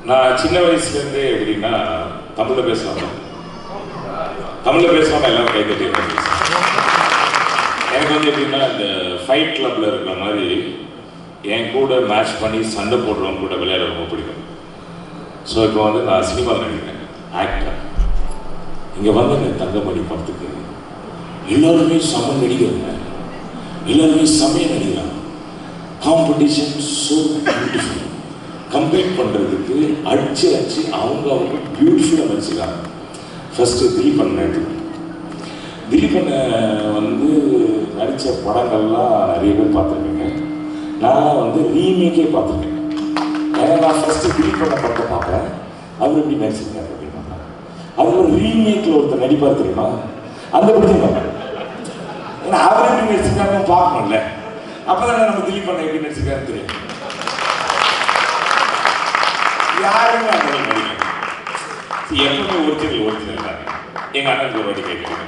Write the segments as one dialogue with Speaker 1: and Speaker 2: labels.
Speaker 1: நான் சின்ன வயசுலேருந்தே எப்படின்னா தமிழில் பேசலாம் தமிழில் பேசலாம் எல்லாரும் கை தட்டி எனக்கு வந்து எப்படின்னா இந்த ஃபைட் கிளப்பில் இருக்கிற மாதிரி என் கூட மேட்ச் பண்ணி சண்டை போடுறவங்க கூட விளையாட ரொம்ப பிடிக்கும் ஸோ இப்போ வந்து நான் சினிமாவில் நடிக்கிறேன் ஆக்டர் இங்கே வந்து இந்த தங்கமணி படத்துக்கு எல்லாருமே செம்ம நடிகருங்க எல்லாருமே செம்மையாக நடிக்கிறாங்க காம்படிஷன் ஸோ பியூட்டிஃபுல் கம்பேர் பண்ணுறதுக்கு அடிச்சு அடிச்சு அவங்க அவங்க பியூட்டிஃபுல்லாக நடிச்சுக்கிறாங்க ஃபஸ்ட்டு திலீபன் நடிச்சு திலீபன் வந்து நடித்த படங்கள்லாம் நிறைய பேர் பார்த்துருக்கீங்க நான் வந்து ரீமேக்கே பார்த்துருக்கேன் ஏன்னா நான் ஃபஸ்ட்டு திலீபனை படத்தை பார்ப்பேன் அவர் எப்படி நடிச்சிருக்காரு அப்படின்னு பார்ப்பேன் அது ஒரு ரீமேக்கில் ஒருத்தர் நடிப்பார் தெரியுமா அந்த படத்தையும் பார்ப்பேன் ஏன்னா அவர் எப்படி நடிச்சிருக்காருன்னு பார்க்கணும்ல அப்பதான் நம்ம திலீப் பண்ண எப்படி நடிச்சிருக்காரு தெரியும் யாருமே அந்த மாதிரி நடிக்கல See, எப்பவுமே ஒரிஜினல் ஒரிஜினல் தாங்க எங்க அண்ணனுக்கு ஒரு வாட்டி கேட்கிறேன்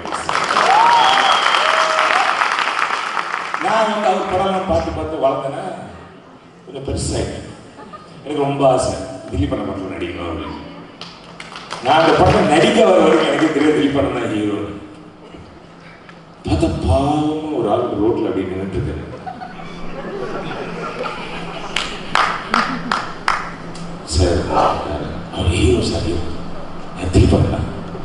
Speaker 1: நான் வந்து அவர் படம்லாம் பார்த்து பார்த்து வளர்ந்தேன்னா கொஞ்சம் பெருசாகிட்டேன் எனக்கு ரொம்ப ஆசை திலீப் பண்ண படத்தில் நடிக்கணும் அப்படின்னு நான் அந்த படத்தில் நடிக்க வர வரைக்கும் எனக்கு தெரியாது திலீப் பண்ண தான் ஹீரோ பார்த்தா பாவம் ஒரு ஆள் ரோட்ல அப்படி நின்றுட்டு இருக்காரு சார் அவர் ஹீரோ சார் ஹீரோ என் திலீபண்ணா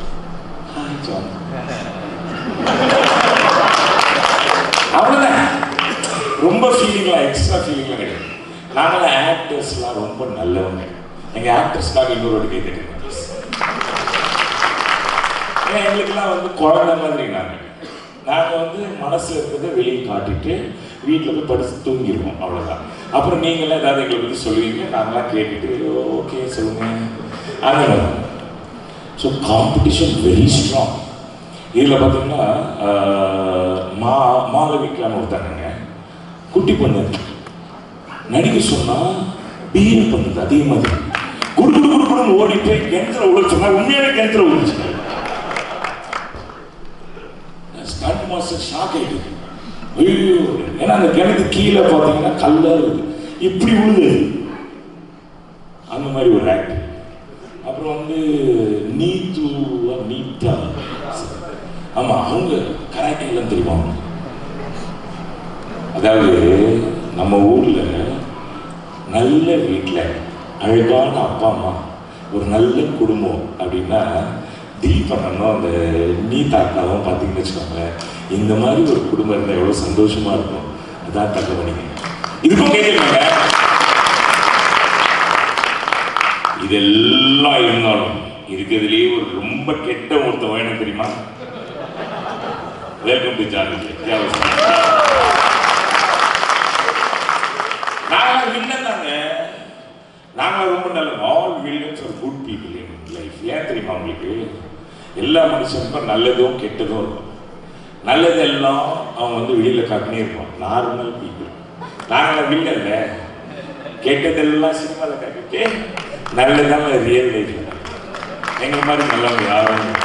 Speaker 1: அவ்வளோதான் ரொம்ப ஃபீலிங்லாம் எக்ஸ்ட்ரா ஃபீலிங்லாம் கிடையாது நாங்களாம் ஆக்டர்ஸ்லாம் ரொம்ப நல்லவங்க எங்கள் ஆக்டர்ஸ்க்காக இன்னொரு வாட்டி கை தட்டுங்க please. ஏன்னா எங்களுக்கெல்லாம் வந்து குழந்தை மாதிரி நாங்கள் நாங்கள் வந்து மனசில் இருக்கிறத வெளியே காட்டிட்டு வீட்டில் போய் படித்து தூங்கிடுவோம் அவ்வளோதான் அப்புறம் நீங்களாம் ஏதாவது எங்களை பற்றி சொல்லுவீங்க நாங்களாம் கேட்டுட்டு ஓகே சொல்லுங்க அந்த மாதிரி ஸோ காம்படிஷன் வெரி ஸ்ட்ராங் இதில் பார்த்தீங்கன்னா ஆஹ், மா மாலவிக்கான்னு ஒருத்தாங்க குட்டி பொண்ணு நடிக்க சொன்னா பீர் பண்ணுது அதே மாதிரி குடு குடு குடு குடுன்னு ஓடி போய் கிணத்துல உள்ள சொன்னா உண்மையாவே கிணத்துல விழுந்துச்சு ஸ்டண்ட் மாஸ்டர் ஷாக் ஆயிட்டு ஐயோ ஏன்னா அந்த கிணத்து கீழே பார்த்தீங்கன்னா கல்லா இருக்குது இப்படி விழுது அந்த மாதிரி ஒரு ஆக்ட் அப்புறம் வந்து நீத்து நீத்தா ஆமா அவங்க கராட்டேலாம் தெரியுமா அவங்க? அதாவது நம்ம ஊர்ல நல்ல வீட்டில் அழகான அப்பா அம்மா ஒரு நல்ல குடும்பம் அப்படின்னா திலீப் அண்ணனும் அந்த நீதா அக்காவும் பார்த்தீங்கன்னு வச்சுக்கோங்களேன் இந்த மாதிரி ஒரு குடும்பம் இருந்தால் எவ்வளோ சந்தோஷமா இருக்கும் அதான் தங்கமணிங்க இதுக்கும் கேட்குறாங்க இதெல்லாம் இருந்தாலும் இருக்கிறதுலேயே ஒரு ரொம்ப கெட்ட ஒருத்தன் வேணும் தெரியுமா வெல்கம் டு ஜானகி நாங்களாம் வில்லன் தாங்க நாங்களாம் ரொம்ப நல்ல all villains are good people in life ஏன் தெரியுமா உங்களுக்கு எல்லா மனுஷனுக்கும் நல்லதும் கெட்டதும் இருக்கும் நல்லதெல்லாம் அவன் வந்து வெளியில காட்டினே இருப்பான் நார்மல் பீப்புள் நாங்களாம் வில்லன்ல கெட்டதெல்லாம் சினிமாவில் காட்டிட்டு நல்லதான் ரியல் லைஃப்ல எங்க மாதிரி நல்லவங்க யாரும் இல்லை.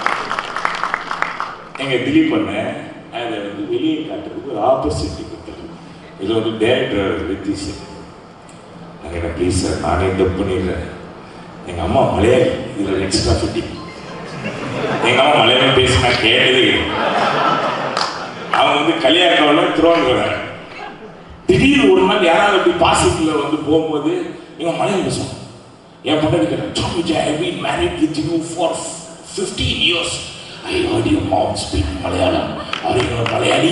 Speaker 1: எங்க திலீப் பண்ண அதை வந்து வெளியே காட்டுறதுக்கு ஒரு ஆப்பர்ச்சுனிட்டி கொடுத்தாரு இது வந்து டேரக்டர் வித்திஷ் நாங்கள் என்ன ப்ளீஸ் சார் நானே டப் பண்ணிடுறேன் எங்க அம்மா மலையாளி இதில் எக்ஸ்ட்ரா ஃபிட்டிங் எங்க அம்மா மலையாளம் பேசினா கேட்டதே இல்லை. அவன் வந்து கல்யாணம் திருவாரூர் திடீர்னு ஒரு நாள் யாராவது அப்படி பாசிட்டிவ்ல வந்து போகும்போது இவன் மலையாளம் பேசுவான் என் பொண்டாட்டி கேட்டேன் Vijay I been married with you for fifteen years I hurt you mom speak Malayalam அவர் இவன் மலையாளி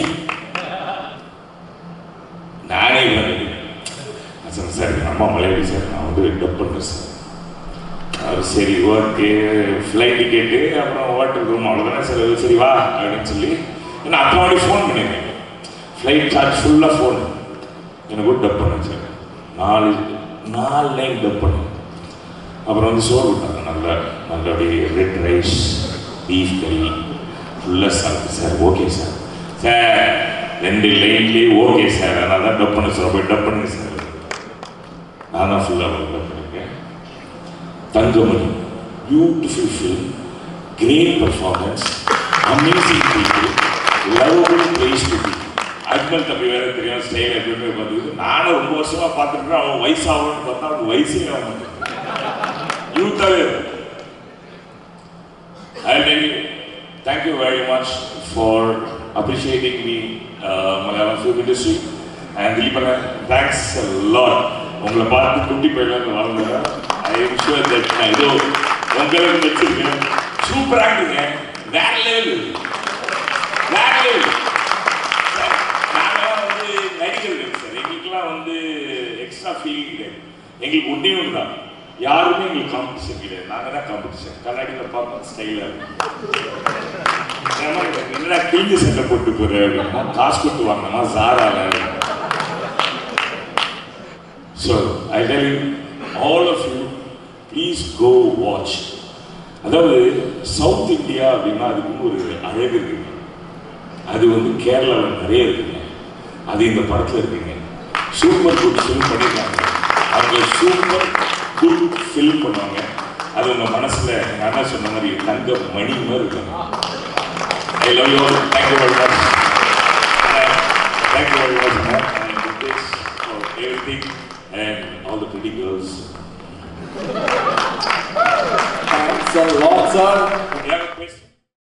Speaker 1: நானே இவன் நான் சொன்னேன் சார் எங்கள் அம்மா மலையாளி சார் நான் வந்து டப் பண்ணுறேன் சார் அவர் சரி ஓகே ஃப்ளைட் டிக்கெட்டு அப்புறம் ஹோட்டல் ரூம் அவ்வளோதானே சார் சரி வா அப்படின்னு சொல்லி நான் அப்போ வாட்டி ஃபோன் பண்ணியிருக்கேன் ஃப்ளைட் சார்ஜ் ஃபுல்லாக ஃபோன் எனக்கு கூட டப் பண்ண சார் நாலு நாலு லைன் டப் பண்ணேன் அப்புறம் வந்து சோறு விட்டாங்க நல்லா நல்ல அப்படியே ரெட் ரைஸ் பீஃப் கறி ஃபுல்லாக சாப்பிட்டு சார் ஓகே சார் சார் ரெண்டு லைன்லேயே ஓகே சார் அதனால தான் டப் பண்ண சார் போய் டப் பண்ணுங்க சார் நான் தான் ஃபுல்லாக டப் பண்ணியிருக்கேன் Thangamani beautiful film great performance amazing people lovable place to be Akmal தம்பி வேற தெரியும் ஸ்டைல் எப்பயுமே பார்த்துக்கிட்டு நானும் ரொம்ப வருஷமா பார்த்துட்டு அவன் வயசாகும்னு பார்த்தா அவனுக்கு வயசே ஆக மாட்டேங்குது ட்ரூத்தாகவே இருக்கும் I tell you, thank you very much for appreciating me, uh, Malayalam film industry. And Dilipana, thanks a lot. உங்களை பார்த்து குட்டி பையன் வாழ்ந்தா ஐ எம் ஷுவர் தட் நான் ஏதோ உங்களுக்கு வச்சிருக்கேன் சூப்பராக இருக்குங்க வேற லெவல் வேற லெவல் நாங்களாம் வந்து நடிகர்கள் சார் எங்களுக்கெல்லாம் வந்து எக்ஸ்ட்ரா ஃபீலிங் கிடையாது எங்களுக்கு ஒன்றே ஒன்று தான் யாருமே எங்களுக்கு காம்படிஷன் கிடையாது நாங்கள் தான் காம்படிஷன் கண்ணாடியில் பார்ப்போம் ஸ்டைலாக இருக்கும் என்னடா கிழிஞ்ச சட்டை போட்டு போகிற அப்படின்னா காசு கொடுத்து வாங்கினோமா ஜாரால so I tell you all of you please go watch அதாவது சவுத் இந்தியா அப்படின்னா அதுக்கு ஒரு அழகு இருக்குங்க அது வந்து கேரளாவில் நிறைய இருக்குங்க அது இந்த படத்தில் இருக்குங்க சூப்பர் குட் ஃபில்ம் பண்ணியிருக்காங்க அவங்க சூப்பர் குட் ஃபில்ம் பண்ணுவாங்க அது உங்கள் மனசில் எங்கள் அண்ணா சொன்ன மாதிரி தங்க மணி மாதிரி இருக்காங்க I love you thank you very much thank you very much and this for everything and all the pretty girls
Speaker 2: Thanks a lot, sir.